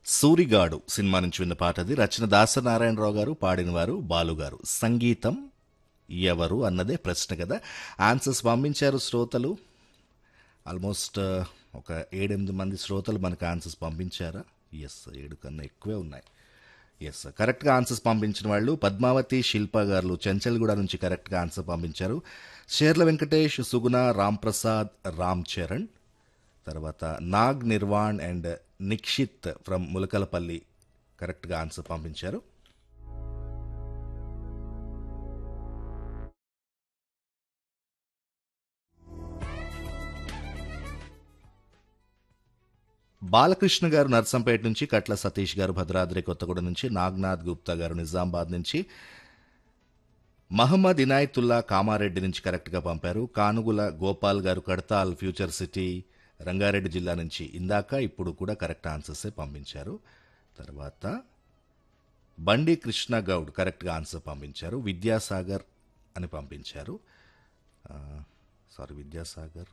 సూరిగాడు cinema నుంచి విన్న పాట అది రచన దాసనారాయణరావు గారు పాడినవారు బాలు గారు సంగీతం ఎవరు అన్నదే ప్రశ్న కదా ఆన్సర్స్ పంపించారు శ్రోతలు ఆల్మోస్ట్ ఒక ఏడెనిమిది మంది శ్రోతలు మనకు ఆన్సర్స్ పంపించారా ఎస్ ఏడు కన్నా ఎక్కువే ఉన్నాయి ఎస్ కరెక్ట్గా ఆన్సర్స్ పంపించిన వాళ్ళు పద్మావతి శిల్ప గారు చెంచల్గూడ నుంచి కరెక్ట్గా ఆన్సర్ పంపించారు షేర్ల వెంకటేష్ సుగుణ రామ్ ప్రసాద్ రామ్ చరణ్ తర్వాత నాగ్ నిర్వాణ్ అండ్ నిక్షిత్ ఫ్రమ్ ములకలపల్లి కరెక్ట్గా ఆన్సర్ పంపించారు బాలకృష్ణ గారు నర్సంపేట నుంచి కట్ల సతీష్ గారు భద్రాద్రి కొత్తగూడ నుంచి నాగ్నాథ్ గుప్తా గారు నిజామాబాద్ నుంచి మహమ్మద్ ఇనాయతుల్లా కామారెడ్డి నుంచి కరెక్ట్గా పంపారు కానుగుల గోపాల్ గారు కడతాల్ ఫ్యూచర్ సిటీ రంగారెడ్డి జిల్లా నుంచి ఇందాక ఇప్పుడు కూడా కరెక్ట్ ఆన్సర్సే పంపించారు తర్వాత బండి కృష్ణ గౌడ్ కరెక్ట్గా ఆన్సర్ పంపించారు విద్యాసాగర్ అని పంపించారు ఆ, సారీ విద్యాసాగర్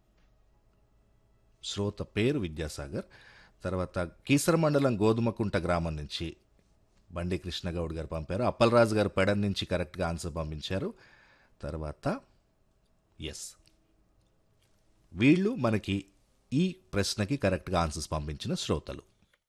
శ్రోత పేరు విద్యాసాగర్ తర్వాత కీసర మండలం గోధుమకుంట గ్రామం నుంచి బండి కృష్ణగౌడ్ గారు పంపారు అప్పలరాజు గారు పెడన్ నుంచి కరెక్ట్గా ఆన్సర్ పంపించారు తర్వాత ఎస్ వీళ్ళు మనకి ఈ ప్రశ్నకి కరెక్ట్గా ఆన్సర్స్ పంపించిన శ్రోతలు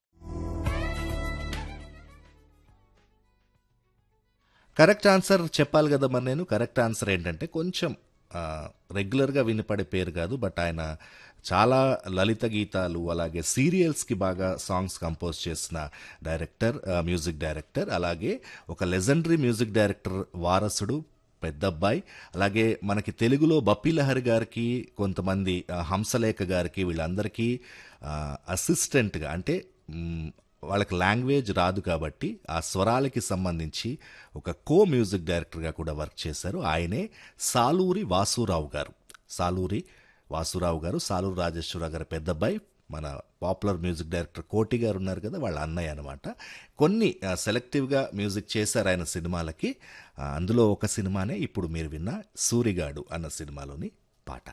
కరెక్ట్ ఆన్సర్ చెప్పాలి కదా మరి నేను కరెక్ట్ ఆన్సర్ ఏంటంటే కొంచెం ఆ, రెగ్యులర్గా వినపడే పేరు కాదు బట్ ఆయన చాలా లలిత గీతాలు అలాగే సీరియల్స్కి బాగా సాంగ్స్ కంపోజ్ చేసిన డైరెక్టర్ ఆ, మ్యూజిక్ డైరెక్టర్ అలాగే ఒక లెజెండరీ మ్యూజిక్ డైరెక్టర్ వారసుడు పెద్దబ్బాయి అలాగే మనకి తెలుగులో బప్పిలహరి గారికి కొంతమంది ఆ, హంసలేఖ గారికి వీళ్ళందరికీ ఆ, అసిస్టెంట్గా అంటే మ్, వాళ్ళకి లాంగ్వేజ్ రాదు కాబట్టి ఆ స్వరాలకి సంబంధించి ఒక కో మ్యూజిక్ డైరెక్టర్గా కూడా వర్క్ చేశారు ఆయనే సాలూరి వాసురావు గారు సాలూరి వాసురావు గారు సాలూరు రాజేశ్వరరావు గారి పెద్దబ్బాయి మన పాపులర్ మ్యూజిక్ డైరెక్టర్ కోటి గారు ఉన్నారు కదా వాళ్ళ అన్నయ్య అనమాట కొన్ని ఆ, సెలెక్టివ్గా మ్యూజిక్ చేశారు ఆయన సినిమాలకి ఆ, అందులో ఒక సినిమానే ఇప్పుడు మీరు విన్న సూరిగాడు అన్న సినిమాలోని పాట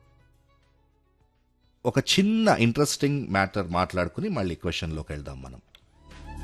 ఒక చిన్న ఇంట్రెస్టింగ్ మ్యాటర్ మాట్లాడుకుని మళ్ళీ క్వశ్చన్లోకి వెళ్దాం మనం